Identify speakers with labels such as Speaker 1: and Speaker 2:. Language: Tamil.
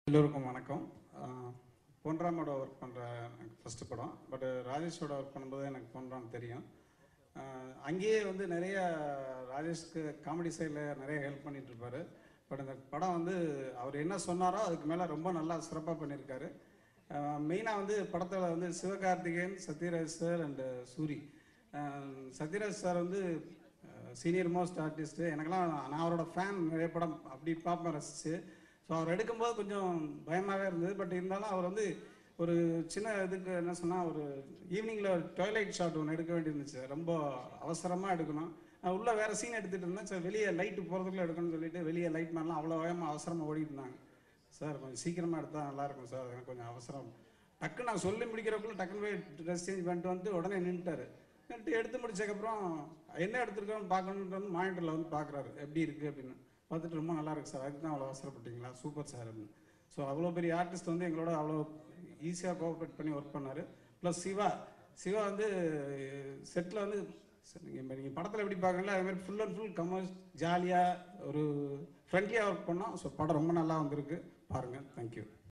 Speaker 1: எல்லோருக்கும் வணக்கம் ஆஹ் பொன்ராமோட ஒர்க் பண்ணுற எனக்கு ஃபஸ்ட்டு படம் பட் ராஜேஷோட ஒர்க் பண்ணும்போது எனக்கு பொன்ராம் தெரியும் ஆஹ் அங்கேயே வந்து நிறைய ராஜேஷ்க்கு காமெடி சைடில் நிறைய ஹெல்ப் பண்ணிட்டு இருப்பாரு பட் இந்த படம் வந்து அவர் என்ன சொன்னாரோ அதுக்கு மேலே ரொம்ப நல்லா சிறப்பாக பண்ணியிருக்காரு மெயினாக வந்து படத்தில் வந்து சிவகார்த்திகேயன் சத்யராஜ் சார் அண்டு சூரி ஆஹ் சத்யராஜ் சார் வந்து சீனியர் மோஸ்ட் ஆர்டிஸ்ட்டு எனக்கெல்லாம் நான் அவரோட ஃபேன் நிறைய படம் அப்படி பார்ப்பேன் ரசிச்சு ஸோ அவர் எடுக்கும்போது கொஞ்சம் பயமாகவே இருந்தது பட் இருந்தாலும் அவர் வந்து ஒரு சின்ன இதுக்கு என்ன சொன்னால் ஒரு ஈவினிங்கில் டாய்லைட் ஷாட் ஒன்று எடுக்க வேண்டியிருந்துச்சு ரொம்ப அவசரமாக எடுக்கணும் நான் உள்ள வேற சீன் எடுத்துகிட்டு இருந்தேன் சரி வெளியே லைட்டு போகிறதுக்குள்ள எடுக்கணும்னு சொல்லிட்டு வெளியே லைட் மேலாம் அவ்வளோ வேகமாக அவசரமாக ஓடிட்டு இருந்தாங்க சார் கொஞ்சம் சீக்கிரமாக எடுத்தால் நல்லாயிருக்கும் சார் எனக்கு கொஞ்சம் அவசரம் டக்குன்னு நான் சொல்லி முடிக்கிறப்பக்குள்ள டக்குன்னு போய் ட்ரெஸ் சேஞ்ச் பண்ணிட்டு வந்து உடனே நின்றுட்டாரு நின்றுட்டு எடுத்து முடிச்சதுக்கப்புறம் என்ன எடுத்திருக்கோன்னு பார்க்கணுன்ட்டு வந்து மானிட்டரில் வந்து பார்க்குறாரு எப்படி இருக்குது அப்படின்னு பார்த்துட்டு ரொம்ப நல்லா இருக்கு சார் அதுக்கு தான் அவ்வளோ அவசரப்பட்டீங்களா சூப்பர் சார் அப்படின்னு ஸோ அவ்வளோ பெரிய ஆர்டிஸ்ட் வந்து எங்களோட அவ்வளோ ஈஸியாக கோஆப்ரேட் பண்ணி ஒர்க் பண்ணார் ப்ளஸ் சிவா சிவா வந்து செட்டில் வந்து நீங்கள் நீங்கள் படத்தில் எப்படி பார்க்குறீங்களோ அது மாதிரி ஃபுல் அண்ட் ஃபுல் கமர்ஸ் ஜாலியாக ஒரு ஃப்ரெண்ட்லியாக ஒர்க் பண்ணோம் ஸோ படம் ரொம்ப நல்லா வந்திருக்கு பாருங்கள் தேங்க்யூ